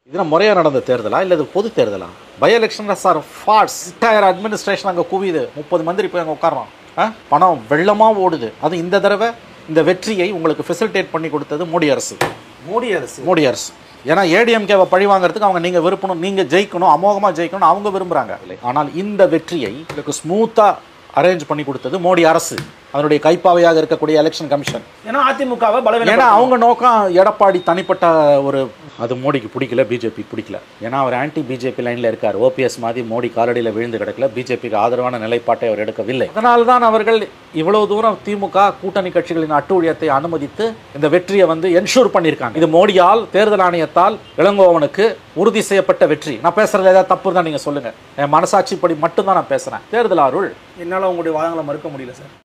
இதெல்லாம் முறையாக நடந்த தேர்தலா இல்லை இது பொது தேர்தலா பை எலெக்ஷன் சார் ஃபார்ட்ஸ் என்டையர் அட்மினிஸ்ட்ரேஷன் அங்கே குவியுது முப்பது மந்திரி போய் அங்கே உட்காரோம் பணம் வெள்ளமாக ஓடுது அது இந்த தடவை இந்த வெற்றியை உங்களுக்கு ஃபெசிலிட்டேட் பண்ணி கொடுத்தது மோடி அரசு மோடி அரசு மோடி அரசு ஏன்னா ஏடிஎம்கேவை பழி வாங்குறதுக்கு அவங்க நீங்கள் விருப்பணும் நீங்கள் ஜெயிக்கணும் அமோகமாக ஜெயிக்கணும் அவங்க விரும்புகிறாங்க ஆனால் இந்த வெற்றியை உங்களுக்கு ஸ்மூத்தாக அரேஞ்ச் பண்ணி கொடுத்தது மோடி அரசு அதனுடைய கைப்பாவையாக இருக்கக்கூடிய எலெக்ஷன் கமிஷன் ஏன்னா அதிமுகவை பலவீன ஏன்னா அவங்க நோக்கம் எடப்பாடி தனிப்பட்ட ஒரு அது மோடிக்கு பிடிக்கல பிஜேபி பிடிக்கல ஏன்னா அவர் ஆன்டி பிஜேபி லைனில் இருக்கார் ஓபிஎஸ் மாதிரி மோடி காலடியில் விழுந்து கிடக்கல பிஜேபிக்கு ஆதரவான நிலைப்பாட்டை அவர் எடுக்கவில்லை அதனால தான் அவர்கள் இவ்வளவு தூரம் திமுக கூட்டணி கட்சிகளின் அட்டூழியத்தை அனுமதித்து இந்த வெற்றியை வந்து என்ஷூர் பண்ணியிருக்காங்க இது மோடியால் தேர்தல் ஆணையத்தால் இளங்கோவனுக்கு உறுதி செய்யப்பட்ட வெற்றி நான் பேசுறதுல ஏதாவது தப்பு தான் நீங்க சொல்லுங்க என் மனசாட்சிப்படி மட்டும்தான் நான் பேசுறேன் தேர்தல் அருள் என்னால உங்களுடைய வாதங்களை மறுக்க முடியல சார்